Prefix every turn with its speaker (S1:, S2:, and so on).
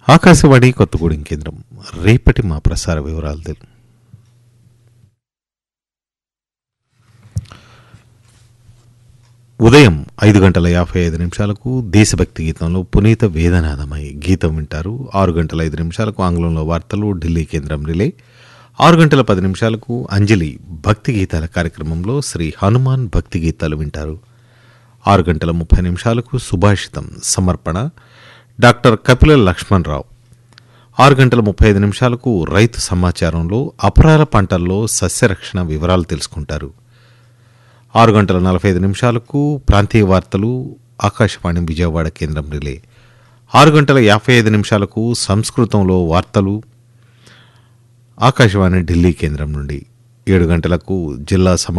S1: ఆకాశవాణి కొత్తగూడెం కేంద్రం రేపటి మా ప్రసార వివరాలు తెలు ఉదయం ఐదు గంటల యాభై ఐదు నిమిషాలకు దేశభక్తి గీతంలో పునీత వేదనాదమై గీతం వింటారు ఆరు గంటల ఐదు నిమిషాలకు ఆంగ్లంలో వార్తలు ఢిల్లీ కేంద్రం రిలే ఆరు గంటల పది నిమిషాలకు అంజలి భక్తి గీతాల కార్యక్రమంలో శ్రీ హనుమాన్ భక్తి గీతాలు వింటారు ఆరు గంటల ముప్పై నిమిషాలకు సుభాషితం సమర్పణ డాక్టర్ కపిల లక్ష్మణరావు ఆరు గంటల ముప్పై ఐదు నిమిషాలకు రైతు సమాచారంలో అపరాల పంటల్లో సస్యరక్షణ వివరాలు తెలుసుకుంటారు ఆరు గంటల నలభై ఐదు నిమిషాలకు ప్రాంతీయ వార్తలు ఆకాశవాణి విజయవాడ కేంద్రం రిలే ఆరు గంటల యాభై ఐదు నిమిషాలకు సంస్కృతంలో వార్తలు ఆకాశవాణి ఢిల్లీ కేంద్రం నుండి ఏడు గంటలకు జిల్లా సమ